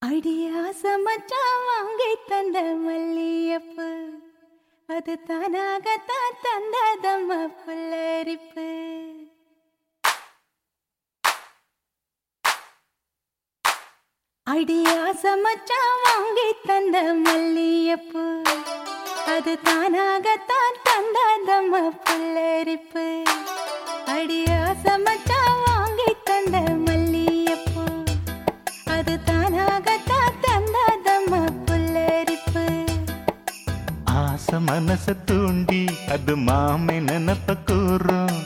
அடியா சமச்சா வாங்கி தந்த மல்லியப்பு அது தானாகத்தான் தந்ததம்ம புல்லரிப்பு அடியா சமச்சா வாங்கி தந்த மல்லியப்பு அது தானாகத்தான் தந்ததம்ம புல்லரிப்பு அடியா சமச்சா வாங்கி தந்த மல்லியப்பு அது தானாகத்தான் தந்ததம்ம புல்லரிப்பு ஆசை மனச தூண்டி அது மாமை நினப்ப கூறும்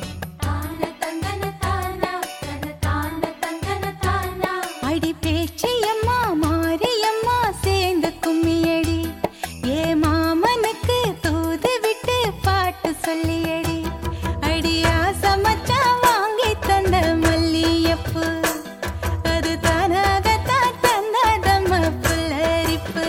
அடி பேச்சியம்மா மாரியம்மா சேர்ந்து கும்மியடி ஏ மாமனுக்கு தூது விட்டு பாட்டு சொல்லியடி அடியா சமச்சா வாங்கி தந்த மல்லியப்பு அது தானாகத்தான் தந்ததம்ம புல்லரிப்பு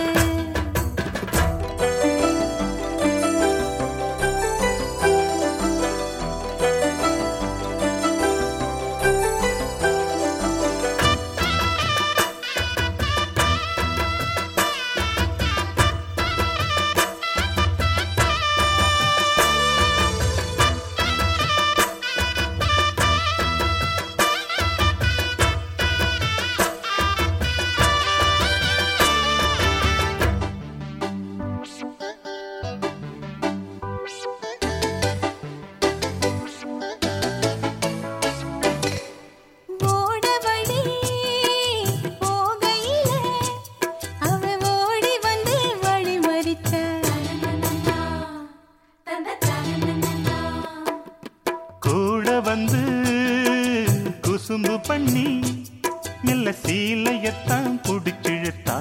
ஓடவழி போகையில அவ ஓடி வந்து வழி மறிச்ச கூட வந்து குசும்பு பண்ணி மெல்ல சீலையத்தான் புடிச்சிழுத்தா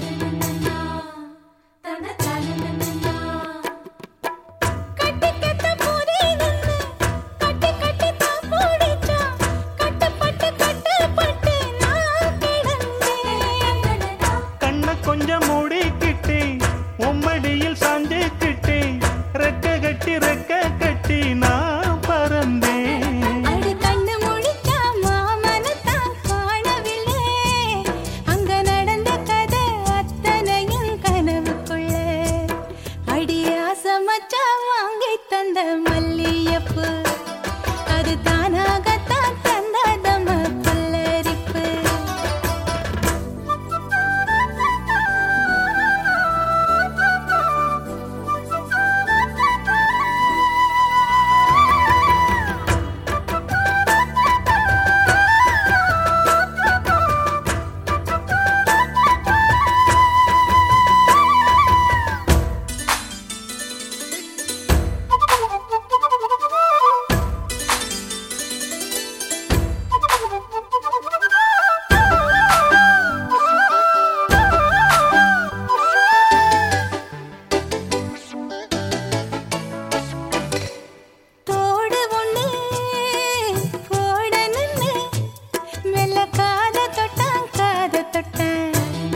கட்டிக்கத்த போதே நின்னு கட்டி கட்டி தான் போடிச்சா கட்டுப்பட்டு கட்டுப்பட்டு நான் கிடந்தேன் கண்ண கொஞ்சம் மூடிக்கிட்டே உம்மடியில் சாஞ்சுக்கிட்டே ரெக்க கட்டி ரெக்க கட்டி நான் பறந்தேன் அடி கண்ணு முழிச்சா மாமனத்தான் காணவில்லை அங்க நடந்த கதை அத்தனையும் கனவுக்குள்ள அடியா சமச்சா வாங்கி தந்த மல்லியப்பு அது தானாகத்தான் தந்ததம்ம புல்லரிப்பு தோடு ஒண்ணு போட நின்னு மெல்ல காத தொட்டான் காத தொட்டான்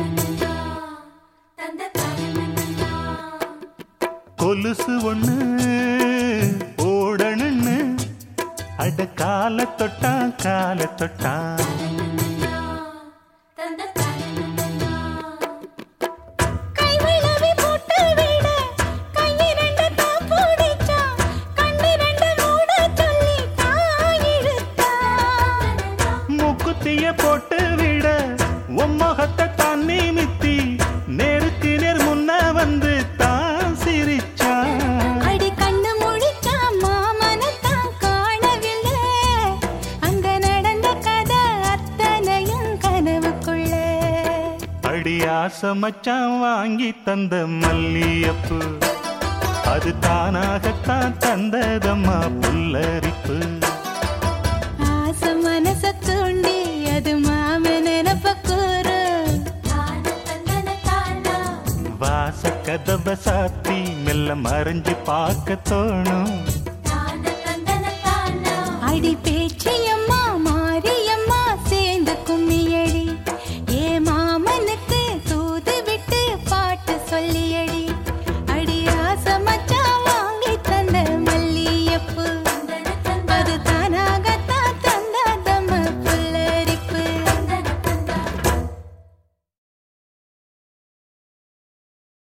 கொலுசு ஒண்ணு ஓடணுன்னு அட கால தொட்டா கால தொட்டா கை விளவி போட்டு விட கையிரண்டு தான் பிடிச்சா கண்ணிரண்டு மூட சொல்லி தான் இழுத்தான் மூக்குத்திய போட்டு விட உம்மகத்தை தான் நிமித்தி நேருக்கு நேர் முன்ன வந்து தான் சிரிச்சா அடி கண்ணு முழிச்சா மாமனத்தான் காணவில்லை அங்க நடந்த கதை அத்தனையும் கனவுக்குள்ள அடி ஆசை மச்சான் வாங்கி தந்த மல்லியப்பு அது தானாகத்தான் தந்ததம்மா புல்லரிப்பு ஆசை மனச தூண்டி அது மாம நினப்ப கூறு வாச கதவை சாத்தி மெல்ல மறைஞ்சு பார்க்க தோணும் அடி பேச்சு